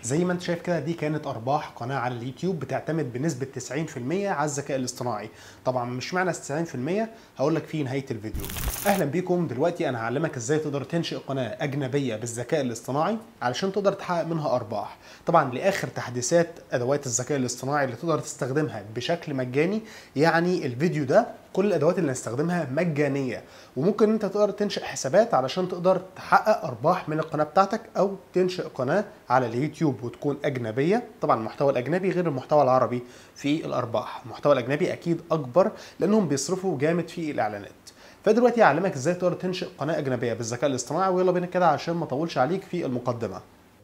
زي ما انت شايف كده دي كانت ارباح قناه على اليوتيوب بتعتمد بنسبه 90% على الذكاء الاصطناعي طبعا مش معنى 90% هقول لك في نهايه الفيديو اهلا بيكم دلوقتي انا هعلمك ازاي تقدر تنشئ قناه اجنبيه بالذكاء الاصطناعي علشان تقدر تحقق منها ارباح طبعا لاخر تحديثات ادوات الذكاء الاصطناعي اللي تقدر تستخدمها بشكل مجاني يعني الفيديو ده كل الادوات اللي هنستخدمها مجانيه وممكن انت تقدر تنشئ حسابات علشان تقدر تحقق ارباح من القناه بتاعتك او تنشئ قناه على اليوتيوب وتكون اجنبيه طبعا المحتوى الاجنبي غير المحتوى العربي في الارباح المحتوى الاجنبي اكيد اكبر لانهم بيصرفوا جامد في الاعلانات فدلوقتي هعلمك ازاي تقدر تنشئ قناه اجنبيه بالذكاء الاصطناعي ويلا بينا كده عشان ما اطولش عليك في المقدمه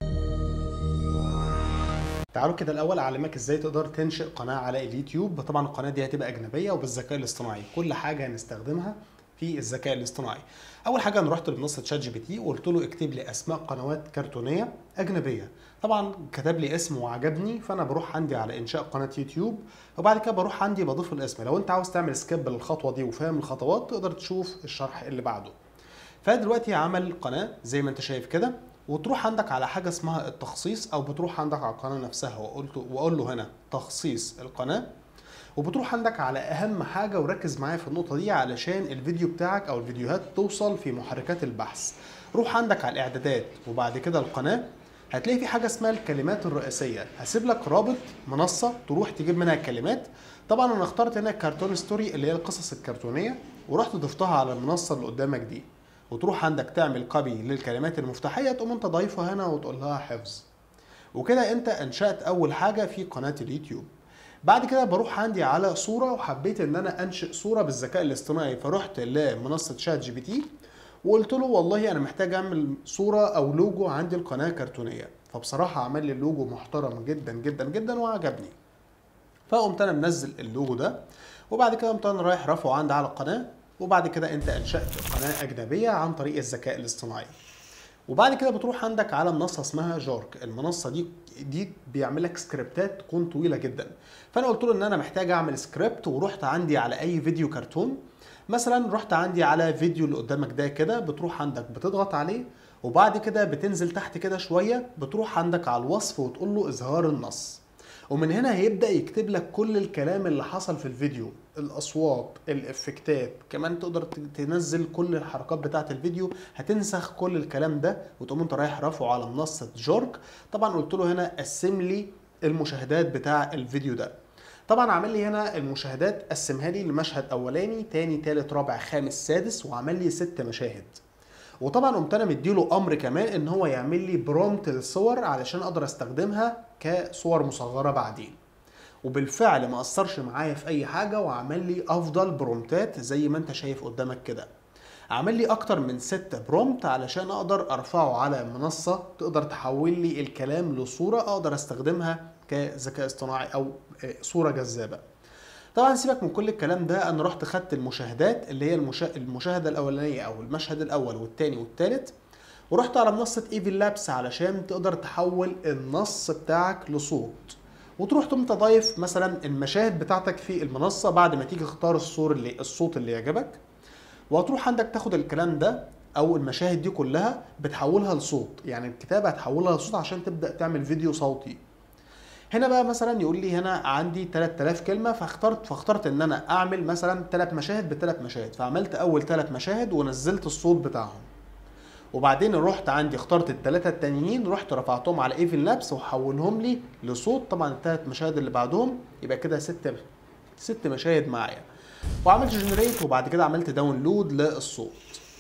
تعالوا كده الاول اعلمك ازاي تقدر تنشئ قناه على اليوتيوب طبعا القناه دي هتبقى اجنبيه وبالذكاء الاصطناعي كل حاجه هنستخدمها في الذكاء الاصطناعي اول حاجه انا رحت لمنصه شات جي بي تي وقلت له اكتب لي اسماء قنوات كرتونيه اجنبيه طبعا كتب لي اسم وعجبني فانا بروح عندي على انشاء قناه يوتيوب وبعد كده بروح عندي بضيف الاسم لو انت عاوز تعمل سكيب للخطوه دي وفاهم الخطوات تقدر تشوف الشرح اللي بعده فدلوقتي عمل قناه زي ما انت شايف كده وتروح عندك على حاجه اسمها التخصيص او بتروح عندك على القناه نفسها وقلت واقول له هنا تخصيص القناه وبتروح عندك على اهم حاجه وركز معايا في النقطه دي علشان الفيديو بتاعك او الفيديوهات توصل في محركات البحث روح عندك على الاعدادات وبعد كده القناه هتلاقي في حاجه اسمها الكلمات الرئيسيه هسيب لك رابط منصه تروح تجيب منها الكلمات طبعا انا اخترت هنا كرتون ستوري اللي هي القصص الكرتونيه ورحت ضفتها على المنصه اللي قدامك دي وتروح عندك تعمل كوبي للكلمات المفتاحيه تقوم انت ضايفها هنا وتقول لها حفظ وكده انت انشات اول حاجه في قناه اليوتيوب بعد كده بروح عندي على صوره وحبيت ان انا انشئ صوره بالذكاء الاصطناعي فرحت لمنصه شات جي بي تي وقلت له والله انا محتاج اعمل صوره او لوجو عندي القناه كرتونيه فبصراحه عمل لي اللوجو محترم جدا جدا جدا وعجبني فقمت انا منزل اللوجو ده وبعد كده قمت انا رايح رافعه عندي على القناه وبعد كده انت انشات قناه اجنبيه عن طريق الذكاء الاصطناعي وبعد كده بتروح عندك على منصه اسمها جورك المنصه دي دي بيعمل لك سكريبتات تكون طويله جدا فانا قلت له ان انا محتاج اعمل سكريبت ورحت عندي على اي فيديو كرتون مثلا رحت عندي على فيديو اللي قدامك ده كده بتروح عندك بتضغط عليه وبعد كده بتنزل تحت كده شويه بتروح عندك على الوصف وتقول له اظهار النص ومن هنا هيبدا يكتب لك كل الكلام اللي حصل في الفيديو الاصوات الافكتات كمان تقدر تنزل كل الحركات بتاعه الفيديو هتنسخ كل الكلام ده وتقوم انت رايح رافعه على منصه جورك طبعا قلت له هنا قسم لي المشاهدات بتاع الفيديو ده طبعا عمل لي هنا المشاهدات قسمها لي لمشهد اولاني تاني تالت رابع خامس سادس وعمل لي ست مشاهد وطبعا قمت انا مديله امر كمان ان هو يعمل لي برومت للصور علشان اقدر استخدمها كصور مصغره بعدين وبالفعل ما اثرش معايا في اي حاجه وعمل لي افضل برومتات زي ما انت شايف قدامك كده عمل لي اكتر من ستة برومت علشان اقدر ارفعه على منصة تقدر تحول لي الكلام لصورة اقدر استخدمها كذكاء اصطناعي او صورة جذابة طبعا سيبك من كل الكلام ده انا رحت خدت المشاهدات اللي هي المشا... المشاهدة الاولانية او المشهد الاول والثاني والثالث ورحت على منصة ايفل لابس علشان تقدر تحول النص بتاعك لصوت وتروح تقوم تضيف مثلا المشاهد بتاعتك في المنصه بعد ما تيجي تختار الصور اللي الصوت اللي يعجبك وهتروح عندك تاخد الكلام ده او المشاهد دي كلها بتحولها لصوت يعني الكتابه هتحولها لصوت عشان تبدا تعمل فيديو صوتي هنا بقى مثلا يقول لي هنا عندي 3000 كلمه فاخترت فاخترت ان انا اعمل مثلا ثلاث مشاهد بثلاث مشاهد فعملت اول ثلاث مشاهد ونزلت الصوت بتاعهم وبعدين رحت عندي اخترت الثلاثه التانيين رحت رفعتهم على ايفن لابس وحولهم لي لصوت طبعا الثلاث مشاهد اللي بعدهم يبقى كده ست ست مشاهد معايا وعملت جنريت وبعد كده عملت داونلود للصوت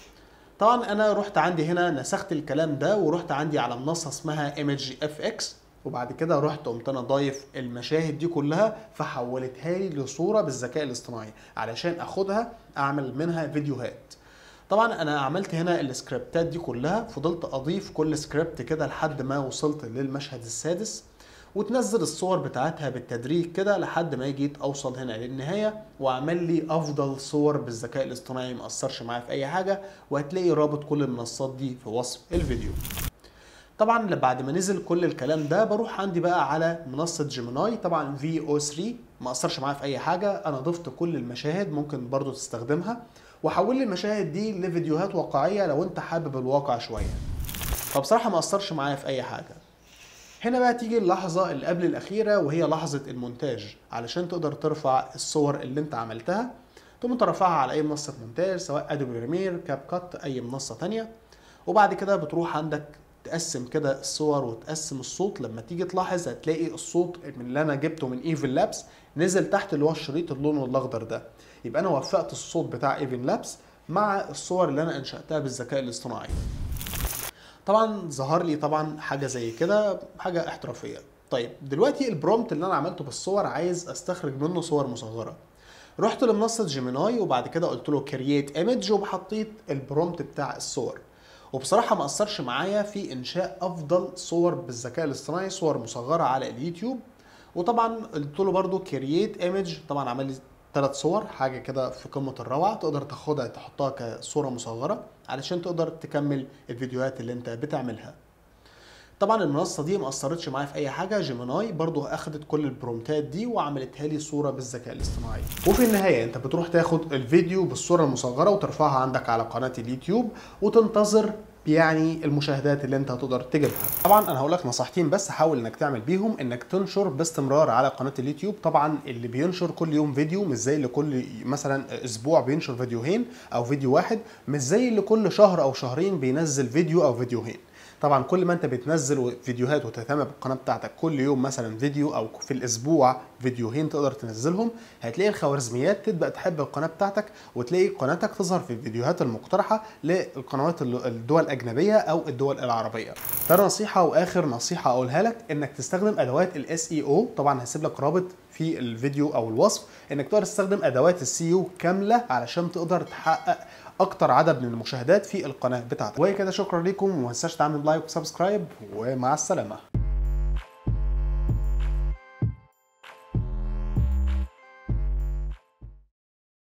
طبعا انا رحت عندي هنا نسخت الكلام ده ورحت عندي على منصه اسمها ايمج اف اكس وبعد كده رحت قمت انا ضايف المشاهد دي كلها فحولتها لي لصوره بالذكاء الاصطناعي علشان اخدها اعمل منها فيديوهات طبعا انا عملت هنا السكريبتات دي كلها فضلت اضيف كل سكريبت كده لحد ما وصلت للمشهد السادس وتنزل الصور بتاعتها بالتدريج كده لحد ما جيت اوصل هنا للنهايه وعمل لي افضل صور بالذكاء الاصطناعي ما اثرش معايا في اي حاجه وهتلاقي رابط كل المنصات دي في وصف الفيديو طبعا بعد ما نزل كل الكلام ده بروح عندي بقى على منصه جيميناي طبعا في او 3 ما اثرش معايا في اي حاجه انا ضفت كل المشاهد ممكن برضو تستخدمها وحول لي المشاهد دي لفيديوهات واقعيه لو انت حابب الواقع شويه فبصراحه ما اثرش معايا في اي حاجه هنا بقى تيجي اللحظة اللي قبل الأخيرة وهي لحظة المونتاج علشان تقدر ترفع الصور اللي انت عملتها تقوم ترفعها على أي منصة مونتاج سواء أدوبي بريمير كاب كات أي منصة تانية وبعد كده بتروح عندك تقسم كده الصور وتقسم الصوت لما تيجي تلاحظ هتلاقي الصوت من اللي انا جبته من ايفن لابس نزل تحت اللي هو الشريط اللون الاخضر ده يبقى انا وفقت الصوت بتاع ايفن لابس مع الصور اللي انا انشاتها بالذكاء الاصطناعي طبعا ظهر لي طبعا حاجه زي كده حاجه احترافيه طيب دلوقتي البرومت اللي انا عملته بالصور عايز استخرج منه صور مصغره رحت لمنصه جيميناي وبعد كده قلت له كرييت ايمج وحطيت البرومت بتاع الصور وبصراحه ما اثرش معايا في انشاء افضل صور بالذكاء الاصطناعي صور مصغره على اليوتيوب وطبعا قلت له برده كرييت ايمج طبعا عمل لي ثلاث صور حاجه كده في قمه الروعه تقدر تاخدها تحطها كصوره مصغره علشان تقدر تكمل الفيديوهات اللي انت بتعملها طبعا المنصه دي ما اثرتش معايا في اي حاجه جيميناي برضو اخدت كل البرومتات دي وعملتها لي صوره بالذكاء الاصطناعي وفي النهايه انت بتروح تاخد الفيديو بالصوره المصغره وترفعها عندك على قناه اليوتيوب وتنتظر يعني المشاهدات اللي انت هتقدر تجيبها طبعا انا هقول لك نصيحتين بس حاول انك تعمل بيهم انك تنشر باستمرار على قناه اليوتيوب طبعا اللي بينشر كل يوم فيديو مش زي اللي كل مثلا اسبوع بينشر فيديوهين او فيديو واحد مش زي اللي كل شهر او شهرين بينزل فيديو او فيديوهين طبعا كل ما انت بتنزل فيديوهات وتهتم بالقناه بتاعتك كل يوم مثلا فيديو او في الاسبوع فيديوهين تقدر تنزلهم هتلاقي الخوارزميات تبدا تحب القناه بتاعتك وتلاقي قناتك تظهر في الفيديوهات المقترحه للقنوات الدول الاجنبيه او الدول العربيه ده نصيحه واخر نصيحه اقولها لك انك تستخدم ادوات الاس اي او طبعا هسيب لك رابط في الفيديو او الوصف انك تقدر تستخدم ادوات السي او كامله علشان تقدر تحقق اكتر عدد من المشاهدات في القناه بتاعتك وكده شكرا لكم وما تنساش تعمل لايك وسبسكرايب ومع السلامه